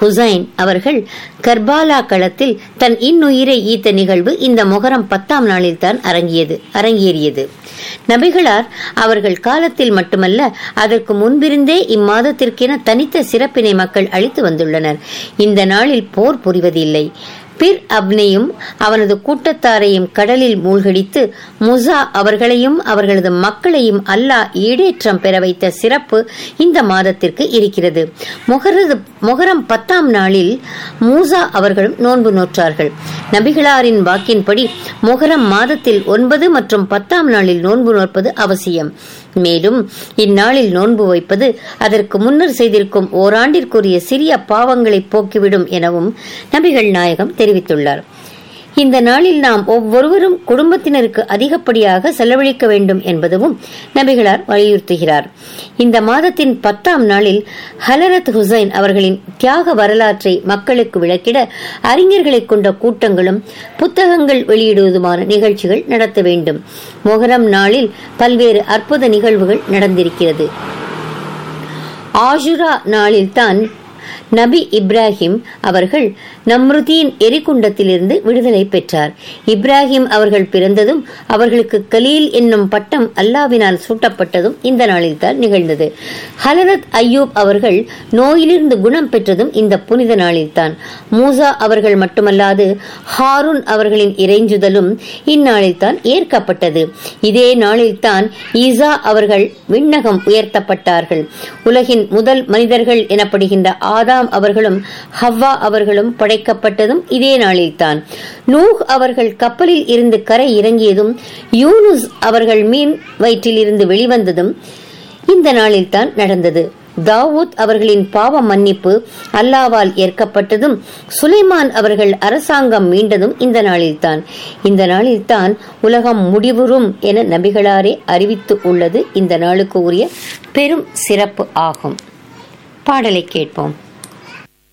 ஹுசைன் அவர்கள் கர்பாலா களத்தில் தன் இன்னுயிரை ஈத்த நிகழ்வு இந்த மொஹரம் பத்தாம் நாளில் தான் அரங்கியது அரங்கேறியது நபிகளார் அவர்கள் காலத்தில் மட்டுமல்ல அதற்கு முன்பிருந்தே இம்மாதத்திற்கென தனித்த சிறப்பினை மக்கள் அளித்து வந்துள்ளனர் இந்த நாளில் போர் புரிவதில்லை பிர் அப்னையும் அவனது கூட்டத்தாரையும் கடலில் மூழ்கடித்து முசா அவர்களையும் அவர்களது மக்களையும் அல்லாஹ் ஈடேற்றம் பெற வைத்த சிறப்பு இந்த மாதத்திற்கு இருக்கிறது மொஹரது மொஹரம் பத்தாம் நாளில் மூசா அவர்களும் நோன்பு நோற்றார்கள் நபிகளாரின் வாக்கின்படி மொஹரம் மாதத்தில் ஒன்பது மற்றும் பத்தாம் நாளில் நோன்பு நோற்பது அவசியம் மேலும் இந்நாளில் நோன்பு வைப்பது அதற்கு முன்னர் செய்திருக்கும் ஓராண்டிற்குரிய சிறிய பாவங்களை போக்கிவிடும் எனவும் நபிகள் நாயகம் தெரிவித்துள்ளார் இந்த நாளில் நாம் ஒவ்வொருவரும் குடும்பத்தினருக்கு அதிகப்படியாக செலவழிக்க வேண்டும் என்பதும் நபிகளார் வலியுறுத்துகிறார் இந்த மாதத்தின் பத்தாம் நாளில் ஹலரத் ஹுசைன் அவர்களின் தியாக வரலாற்றை மக்களுக்கு விளக்கிட அறிஞர்களை கொண்ட கூட்டங்களும் புத்தகங்கள் வெளியிடுவதுமான நிகழ்ச்சிகள் நடத்த வேண்டும் மொஹரம் நாளில் பல்வேறு அற்புத நிகழ்வுகள் நடந்திருக்கிறது ஆஷுரா நாளில்தான் நபி இப்ராஹிம் அவர்கள் நம்ருதீன் எரிகுண்டத்திலிருந்து விடுதலை பெற்றார் இப்ராஹிம் அவர்கள் பிறந்ததும் அவர்களுக்கு கலீல் என்னும் பட்டம் அல்லாவினால் சூட்டப்பட்டதும் இந்த நாளில்தான் நிகழ்ந்தது ஹலரத் ஐயூப் அவர்கள் நோயிலிருந்து குணம் பெற்றதும் இந்த புனித நாளில்தான் மூசா அவர்கள் மட்டுமல்லாது ஹாரூன் அவர்களின் இறைஞ்சுதலும் இந்நாளில்தான் ஏற்கப்பட்டது இதே நாளில்தான் ஈசா அவர்கள் விண்ணகம் உயர்த்தப்பட்டார்கள் உலகின் முதல் மனிதர்கள் எனப்படுகின்ற ஆதாம் அவர்களும் ஹவ்வா அவர்களும் படைக்கப்பட்டதும் இதே நாளில்தான் நூஹ் அவர்கள் கப்பலில் இருந்து கரை இறங்கியதும் யூனுஸ் அவர்கள் மீன் வயிற்றில் இருந்து வெளிவந்ததும் இந்த நாளில்தான் நடந்தது தாவூத் அவர்களின் பாவ மன்னிப்பு அல்லாவால் ஏற்கப்பட்டதும் சுலைமான் அவர்கள் அரசாங்கம் மீண்டதும் இந்த நாளில்தான் இந்த நாளில்தான் உலகம் முடிவுறும் என நபிகளாரே அறிவித்து உள்ளது இந்த நாளுக்கு உரிய பெரும் சிறப்பு ஆகும் பாடலை கேட்போம்